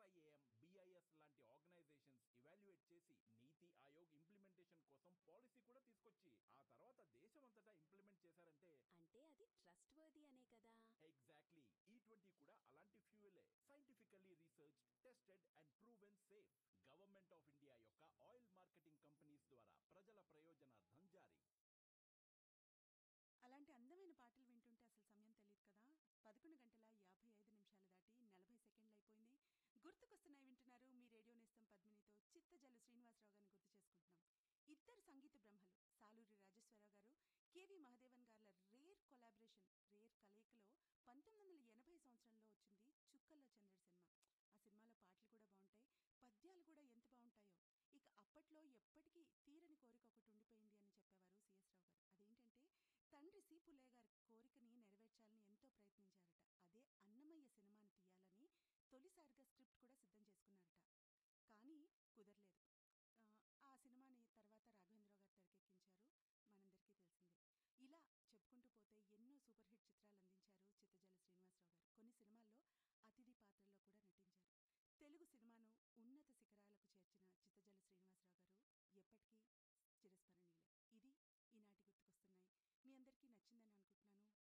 SIAM BIS లాంటి organisations evaluate చేసి Niti Aayog implementation కోసం పాలసీ కూడా తీసుకొచ్చి ఆ తర్వాత దేశమంతటా ఇంప్లిమెంట్ చేశారంటే అంటే అది ట్రస్ట్ వర్ది అనే కదా ఎగ్జాక్ట్లీ ఈ ట్వంటీ కూడా అలాంటి ఫ్యూయలే scientifically research tested and proven safe government of India యొక్క ఆయిల్ మార్కెటింగ్ కంపెనీస్ ద్వారా ప్రజల ప్రయోజనార్థం జారీ అలాంటి అందమైన పాటలు వింటుంటే అసలు సమయం తెలియదు కదా పదకొండు గంటల యాభై ఐదు నిమిషాలు దాటి నలభై సెకండ్లు అయిపోయింది గుర్తుకొస్తున్నాయి వింటున్నారు మీ రేడియో నేస్తం పద్మినితో చిత్తజల్లు శ్రీనివాసరావు గారిని గుర్తు చేసుకుంటున్నాం ఇద్దరు సంగీత బ్రహ్మలు సాలూరి రాజేశ్వరరావు గారు కేవి మహదేవన్ గార్ల రేర్ కొలాబరేషన్ రేర్ కలయికలో పంతొమ్మిది వందల ఎనభై సంవత్సరంలో వచ్చింది చుక్కల్లో చంద్రుడు సినిమా ఆ సినిమాలో పాటలు కూడా బాగుంటాయి పద్యాలు కూడా ఎంత బాగుంటాయో ఇక అప్పట్లో ఎప్పటికీ తీరని కోరిక ఒకటి ఉండిపోయింది అని చెప్పేవారు సిఎస్ రావు గారు అదేంటంటే తండ్రి సి పుల్లయ్య గారి కోరికని నెరవేర్చాలని ఎంతో ప్రయత్నించారట అదే అన్నమయ్య సినిమాని తీయాలని తొలిసారిగా స్క్రిప్ట్ కూడా సిద్ధం చేసుకున్నారట కానీ కుదరలేదు ఆ, ఆ సినిమాని తర్వాత రాఘవేంద్రరావు గారు తెరకెక్కించారు మనందరికీ తెలిసిందే ఇలా చెప్పుకుంటూ పోతే ఎన్నో సూపర్ హిట్ చిత్రాలు అందించారు చిత్తజల శ్రీనివాసరావు గారు కొన్ని సినిమాల్లో అతిథి పాత్రల్లో కూడా నటించారు తెలుగు సినిమాను ఉన్నత శిఖరాలకు చేర్చిన చిత్తజల శ్రీనివాసరావు గారు ఎప్పటికీ చిరస్మరణీయులే ఇది ఈనాటి గుర్తుకొస్తున్నాయి మీ అందరికీ నచ్చిందని అనుకుంటున్నాను